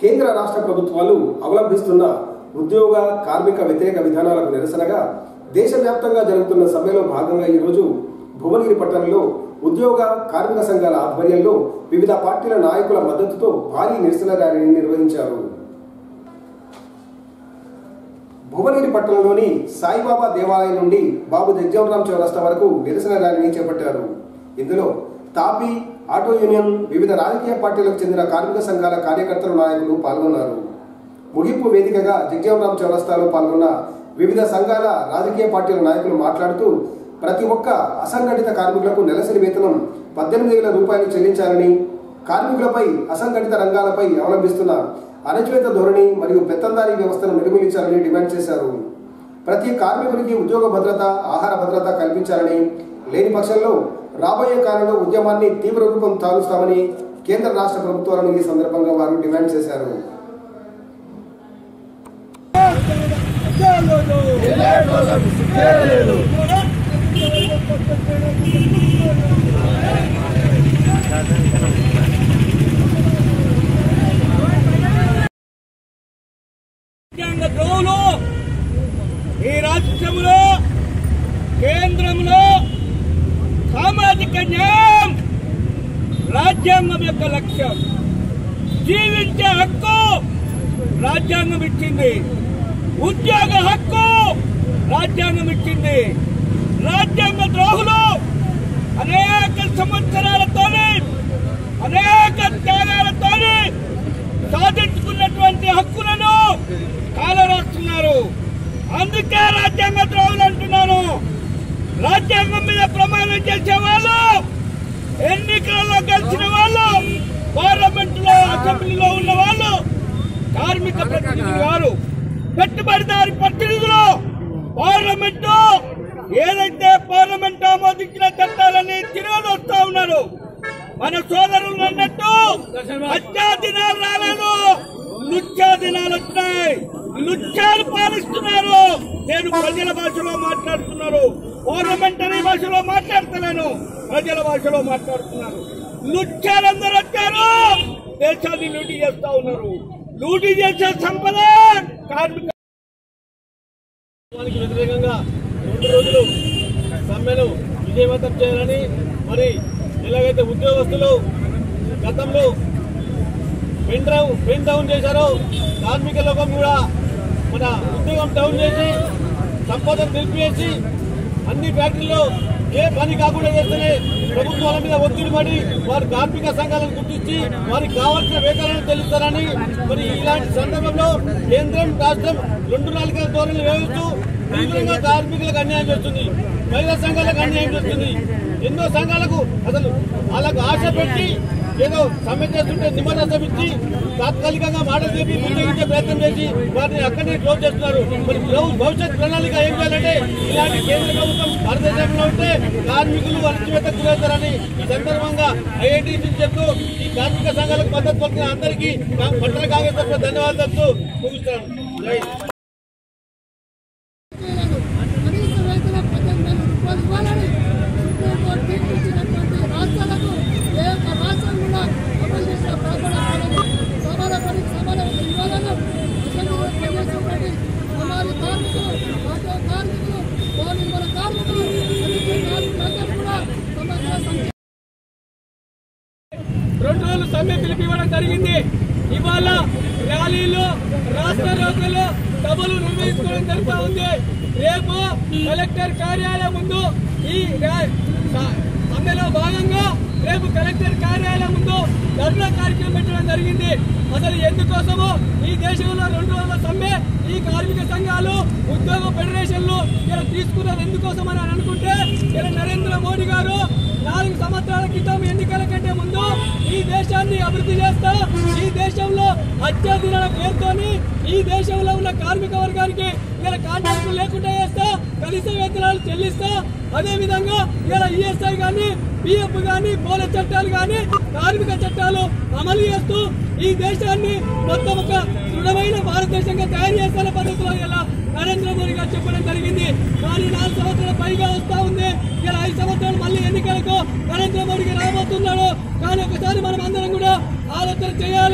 కేంద్ర రాష్ట్ర ప్రభుత్వాలు అవలంబిస్తున్న ఉద్యోగ కార్మిక వ్యతిరేక విధానాలకు నిరసనగా దేశవ్యాప్తంగా జరుగుతున్న సమ్మెలో భాగంగా ఈరోజు భువనగిరి పట్టణంలో ఉద్యోగ కార్మిక సంఘాల ఆధ్వర్యంలో వివిధ పార్టీల నాయకుల మద్దతుతో భారీ నిరసన ర్యాలీని నిర్వహించారు భువనగిరి పట్టణంలోని సాయిబాబా దేవాలయం నుండి బాబు జగ్జవరాం చౌరస్తా వరకు నిరసన ర్యాలీని చేపట్టారు ఇందులో తాపీ ఆటో యూనియన్ వివిధ రాజకీయ పార్టీలకు చెందిన కార్మిక సంఘాల కార్యకర్తలు నాయకులు పాల్గొన్నారు ముగింపు వేదికగా జగ్జవరాం చౌరస్తాలో పాల్గొన్న వివిధ సంఘాల రాజకీయ పార్టీల నాయకులు మాట్లాడుతూ ప్రతి ఒక్క అసంఘటిత కార్మికులకు నెలసరి వేతనం పద్దెనిమిది వేల రూపాయలు చెల్లించాలని కార్మికులపై అసంఘటిత రంగాలపై అవలంబిస్తున్న అణచివేత ధోరణి మరియు పెత్తందారీ వ్యవస్థను నిర్మూలించాలని డిమాండ్ చేశారు ప్రతి కార్మికునికి ఉద్యోగ భద్రత ఆహార భద్రత కల్పించాలని లేని పక్షంలో రాబోయే కాలంలో ఉద్యమాన్ని తీవ్ర రూపం తాలుస్తామని కేంద్ర రాష్ట్ర ప్రభుత్వాలను ఈ సందర్భంగా వారు డిమాండ్ చేశారు రాజ్యాంగ ద్రోహులు ఈ రాష్ట్రంలో కేంద్రంలో సామాజిక న్యాయం రాజ్యాంగం యొక్క లక్ష్యం జీవించే హక్కు రాజ్యాంగం ఇచ్చింది ఉద్యోగ హక్కు రాజ్యాంగం ఇచ్చింది రాజ్యాంగ ద్రోహులు అనేక సంవత్సరాలతోని అనేక త్యాగాలతోని సాధించుకున్నటువంటి హక్కులను కాలరాస్తున్నారు అందుకే రాజ్యాంగ ద్రోహులు అంటున్నాను రాజ్యాంగం మీద ప్రమాణం చేసే వాళ్ళు ఎన్నికలలో గెలిచిన వాళ్ళు పార్లమెంట్ లో అసెంబ్లీలో ఉన్న వాళ్ళు కార్మిక ప్రతినిధులు వారు పెట్టుబడిదారి ప్రతినిధులు పార్లమెంటు ఏదైతే పార్లమెంట్ ఆమోదించిన చట్టాలని తిరగదొస్తా ఉన్నారు మన సోదరులు అన్నట్టు హత్యా దినాలు రాలేదు లుచ్చా దినాలు వచ్చినాయి లుచ్చాలు పాలిస్తున్నారు నేను ప్రజల భాషలో మాట్లాడుతున్నారు పార్లమెంటరీ భాషలో మాట్లాడుతున్నాను ప్రజల భాషలో మాట్లాడుతున్నాను లుచ్చాలందరూ వచ్చారు దేశాన్ని లూటీ చేస్తా ఉన్నారు లూటీ చేసే సంపద కార్మిక ప్రభుత్వానికి వ్యతిరేకంగా రెండు రోజులు సమ్మెను విజయవంతం చేయాలని మరి ఎలాగైతే ఉద్యోగస్తులు గతంలో పెన్ డౌన్ పెన్ డౌన్ చేశారో కార్మిక లోకం కూడా మన ఉద్యోగం డౌన్ చేసి సంపదను నిలిపివేసి అన్ని ఫ్యాక్టరీలో ఏ పని కాకుండా చేస్తేనే ప్రభుత్వాల మీద ఒత్తిడి పడి వారి కార్మిక సంఘాలను గుర్తించి వారికి కావాల్సిన వేతనాలను చెల్లిస్తారని మరి ఇలాంటి సందర్భంలో కేంద్రం రాష్ట్రం రెండు నాలుగల ధోరణి వేస్తూ తీవ్రంగా కార్మికులకు అన్యాయం చేస్తుంది మహిళా సంఘాలకు అన్యాయం చేస్తుంది ఎన్నో సంఘాలకు అసలు వాళ్ళకు ఆశ పెట్టి ఏదో సమ్మె చేస్తుంటే నిమ్మరసం ఇచ్చి తాత్కాలికంగా మాటలు చెప్పి ముందుకు ప్రయత్నం చేసి వారిని అక్కడనే క్లోజ్ చేస్తున్నారు మరి భవి- భవిష్యత్ ప్రణాళిక ఏం చేయాలంటే ఇలాంటి కేంద్ర ప్రభుత్వం భారతదేశంలో ఉంటే కార్మికులు అణచివేతకు గురవుతారని ఈ సందర్భంగా ఐఐటి చెప్తూ ఈ కార్మిక సంఘాలకు మద్దతు పలికిన అందరికీ కా- పట్టణ కాంగ్రెస్ తరఫున ధన్యవాదాలు తెలుపుతూ ముగిస్తాను జై హింద్. కనీస వేతన పద్దెనిమిది వేల రూపాయలు ఇవ్వాలని సుప్రీంకోర్టు తీర్పు ఇచ్చినటువంటి రాష్ట్రాలకు ఏ ఒక్క రాష్ట్రం కూడా అమలు చేసిన ప్రారంభాలను సమాన పని సమాన వేతనం ఇవ్వాలని అసెంబ్లీలో ప్రవేశం పెట్టి సమాన కార్మికులు ఆటో కార్మికులు భవనిర్మాణ కార్మికులు అన్ని కార్మికులందరూ కూడా సమగ్ర సంక్షేమ రెండు రోజులు సమ్మె పిలిపివ్వడం జరిగింది ఇవాళ ర్యాలీలు రాష్ట్ర రోగులు సభలు నిర్వహించుకోవడం జరుగుతూ ఉంది రేపు కలెక్టర్ కార్యాలయం ముందు ఈ ర్యా- స- సమ్మెలో భాగంగా రేపు కలెక్టర్ కార్యాలయం ముందు ధర్నా కార్యక్రమం పెట్టడం జరిగింది అసలు ఎందుకోసమో ఈ దేశంలో రెండు రోజుల సమ్మె ఈ కార్మిక సంఘాలు ఉద్యోగ ఫెడరేషన్లు ఇలా తీసుకున్నది ఎందుకోసం అని అనుకుంటే ఇలా నరేంద్ర మోడీ గారు నాలుగు సంవత్సరాల క్రితం ఎన్నికల కంటే ముందు ఈ దేశాన్ని అభివృద్ధి చేస్తా ఈ దేశంలో హత్యా దినాల పేరుతోని ఈ దేశంలో ఉన్న కార్మిక వర్గానికి ఇలా కాంట్రాక్టులు లేకుండా చేస్తా కనీస వేతనాలు చెల్లిస్తా అదే విధంగా ఇలా ఈఎస్ఐ గాని పిఎఫ్ గాని పౌర చట్టాలు గాని కార్మిక చట్టాలు అమలు చేస్తూ ఈ దేశాన్ని మొత్తం ఒక దృఢమైన భారతదేశంగా తయారు చేస్తున్న పద్ధతిలో ఇలా నరేంద్ర మోడీ గారు చెప్పడం జరిగింది కానీ నాలుగు సంవత్సరాల పైగా వస్తా ఉంది ఇలా ఐదు సంవత్సరాలు మళ్ళీ ఎన్నికలకు నరేంద్ర మోడీకి రాబోతున్నాడు కానీ ఒకసారి మనం అందరం కూడా ఆలోచన చేయాలి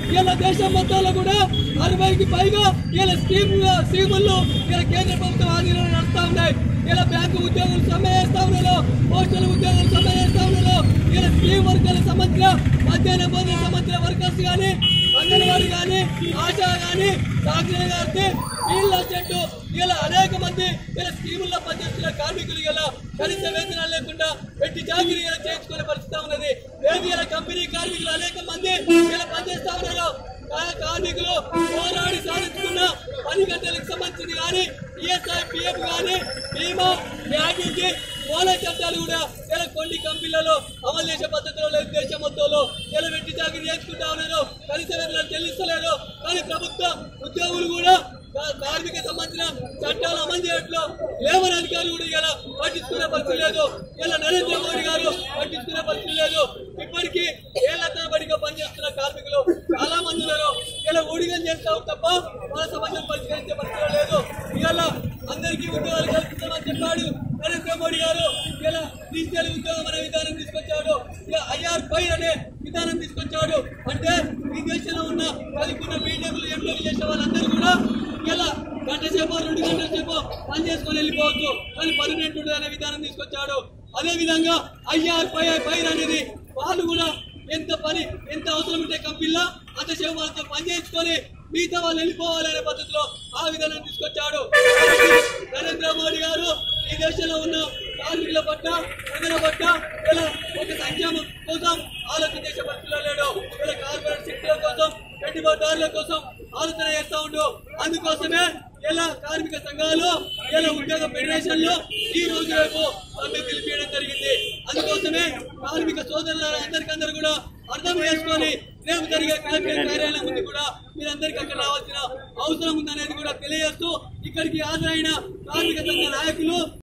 ఇలా దేశం మొత్తంలో కూడా అరవైకి పైగా ఇలా స్కీమ్ స్కీములు ఇలా కేంద్ర ప్రభుత్వం ఆధీనంలో నడుస్తా ఉన్నాయి ఇలా బ్యాంకు ఉద్యోగులు సమ్మె చేస్తా ఉన్నారు పోస్టల్ ఉద్యోగులు సమ్మె చేస్తా ఉన్నారు ఇలా స్కీమ్ వర్కర్లకు సంబంధించిన మధ్యాహ్న భోజన సంబంధించిన వర్కర్స్ కానీ అంగన్వాడీ కానీ ఆశా కానీ సాక్షి గారికి వీళ్ళు వచ్చేట్టు ఇలా అనేక మంది ఇలా స్కీముల్లో పనిచేస్తున్న కార్మికులు ఇలా కనీస వేతనాలు లేకుండా పెట్టి చాకిరీ ఇలా చేయించుకునే పరిస్థితి ఉన్నది లేదు ఇలా కంపెనీ కార్మికులు అనేక మంది ఇలా పనిచేస్తా ఉన్నారు ఆ కార్మికులు పోరాడి సాధించుకున్న పని గంటలకు సంబంధించింది కానీ ఈఎస్ఐ పిఎఫ్ కానీ బీమా గ్యారంటీ ఓలా చట్టాలు కూడా ఇలా కొన్ని కంపెనీలలో అమలు చేసే పద్ధతిలో లేదు దేశం మొత్తంలో ఇలా వెట్టి చాకరీ చేసుకుంటా ఉన్నారు కనీస వేతనాలు చెల్లిస్తలేదు కానీ ప్రభుత్వ ఉద్యోగులు కూడా కా- కార్మిక సంబంధించిన చట్టాలు అమలు చేయట్లో లేబర్ అధికారులు కూడా ఇలా పట్టించుకునే పరిస్థితి లేదు ఇలా నరేంద్ర మోడీ గారు పట్టించుకునే పరిస్థితి లేదు ఇప్పటికీ ఏళ్ల తరబడిగా పనిచేస్తున్న కార్మికులు చాలా మంది ఉన్నారు ఇలా ఊడిగం చేస్తావు తప్ప మన సమస్యలు పరిష్కరించే పరిస్థితి లేదు ఇలా అందరికీ ఉద్యోగాలు కల్పిస్తామని చెప్పాడు నరేంద్ర మోడీ గారు ఇలా డిజిటల్ ఉద్యోగం అనే విధానం తీసుకొచ్చాడు ఇలా ఐఆర్ ఫైవ్ అనే విధానం తీసుకొచ్చాడు అంటే ఈ దేశంలో ఉన్న చదువుకున్న బీటెక్లు ఎంటెక్ చేసిన వాళ్ళందరూ కూడా ఇలా గంట సేపు రెండు గంటల సేపు పని చేసుకొని వెళ్ళిపోవచ్చు కానీ పర్మనెంట్ ఉండదు అనే విధానం తీసుకొచ్చాడు అదే విధంగా ఐఆర్ ఫైవ్ ఫైవ్ అనేది వాళ్ళు కూడా ఎంత పని ఎంత అవసరం ఉంటే కంపెనీలో అంత సేపు వాళ్ళతో పని చేయించుకొని మిగతా వాళ్ళు వెళ్ళిపోవాలి అనే పద్ధతిలో ఆ విధానం తీసుకొచ్చాడు కాబట్టి నరేంద్ర మోడీ గారు ఈ దేశంలో ఉన్న కార్మికుల పట్ల ప్రజల పట్ల ఇలా ఒక సంక్షేమం కోసం ఆలోచన చేసే పరిస్థితిలో లేడు ఇలా కార్పొరేట్ శక్తుల కోసం పెట్టుబడిదారుల కోసం ఆలోచన చేస్తా ఉండు అందుకోసమే ఇలా కార్మిక సంఘాలు ఇలా ఉద్యోగ ఫెడరేషన్లు ఈ రోజు రేపు సమ్మె పిలిపించడం జరిగింది అందుకోసమే కార్మిక సోదరుల అందరికందరూ కూడా అర్థం చేసుకొని రేపు జరిగే కలెక్టర్ కార్యాలయం ముందు కూడా మీరందరికీ అక్కడ రావాల్సిన అవసరం ఉందనేది కూడా తెలియజేస్తూ ఇక్కడికి హాజరైన కార్మిక సంఘ నాయకులు